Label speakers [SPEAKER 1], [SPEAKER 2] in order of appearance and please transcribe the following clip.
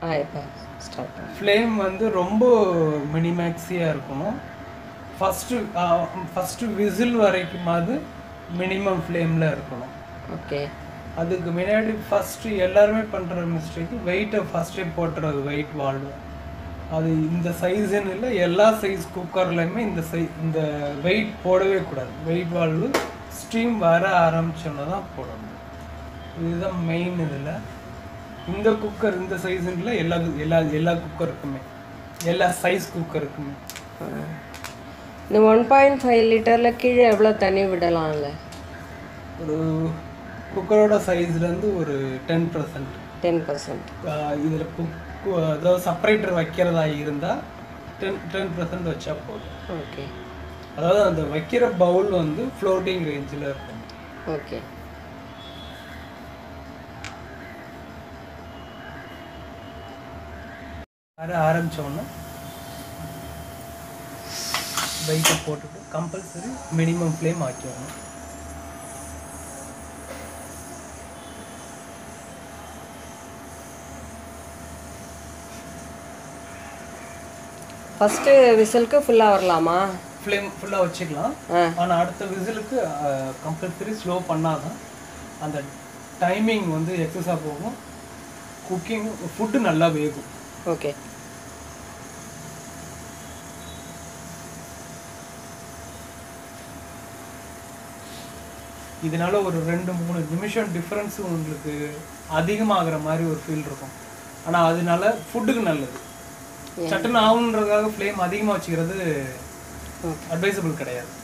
[SPEAKER 1] ஆ இப்போ ஸ்டார்ட் பண்ணு
[SPEAKER 2] ஃப்ளேம் வந்து ரொம்ப மினிமேக்ஸியாக இருக்கணும் ஃபஸ்ட்டு ஃபஸ்ட்டு விசில் வரைக்குமாவது மினிமம் ஃப்ளேமில் இருக்கணும்
[SPEAKER 1] ஓகே
[SPEAKER 2] அதுக்கு முன்னாடி ஃபஸ்ட்டு எல்லாருமே பண்ணுற மிஸ்டேக்கு வெயிட்டை ஃபஸ்ட்டே போட்டுறது வெயிட் வால்வு அது இந்த சைஸுன்னு இல்லை எல்லா சைஸ் குக்கர்லையுமே இந்த சை இந்த வெயிட் போடவே கூடாது வெயிட் வால்வு ஸ்டீம் வர ஆரம்பிச்சோன்னு தான் போடணும் இதுதான் மெயின் இதில் இந்த குக்கர் இந்த சைஸுன்னு எல்லா எல்லா எல்லா குக்கருக்குமே எல்லா சைஸ் குக்கருக்குமே
[SPEAKER 1] இந்த ஒன் பாயிண்ட் ஃபைவ் லிட்டரில் கீழே எவ்வளோ தண்ணி விடலாம்ல
[SPEAKER 2] ஒரு குக்கரோட சைஸ்லேருந்து ஒரு டென் பர்சன்ட்
[SPEAKER 1] டென் பர்சன்ட்
[SPEAKER 2] இதில் குக் அதாவது செப்பரேட்டர் வைக்கிறதா இருந்தால் டென் டென் பர்சன்ட் வச்சா போதும்
[SPEAKER 1] ஓகே
[SPEAKER 2] அதாவது அந்த வைக்கிற பவுல் வந்து ஃப்ளோட்டிங் ரேஞ்சில் இருக்கும்
[SPEAKER 1] ஓகே
[SPEAKER 2] வர ஆரம்பித்தோன்னே வெயிட்டை போட்டுட்டு கம்பல்சரி மினிமம் ஃப்ளேம் ஆக்கிடணும்
[SPEAKER 1] ஃபஸ்ட்டு விசிலுக்கு ஃபுல்லாக வரலாமா
[SPEAKER 2] ஃப்ளேம் ஃபுல்லாக வச்சுக்கலாம்
[SPEAKER 1] ஆ
[SPEAKER 2] ஆனால் அடுத்த விசிலுக்கு கம்பல்சரி ஸ்லோ பண்ணாதான் அந்த டைமிங் வந்து எக்ஸஸாக போகும் குக்கிங் ஃபுட்டு நல்லா வேகும்
[SPEAKER 1] ஓகே
[SPEAKER 2] இதனால ஒரு ரெண்டு மூணு நிமிஷம் டிஃப்ரென்ஸ் உங்களுக்கு அதிகமாகிற மாதிரி ஒரு ஃபீல் இருக்கும் ஆனால் அதனால ஃபுட்டுக்கு நல்லது சட்டுன்னு ஆகுன்றதுக்காக ஃப்ளேம் அதிகமாக வச்சுக்கிறது
[SPEAKER 1] ஓகே
[SPEAKER 2] அட்வைசபிள் கிடையாது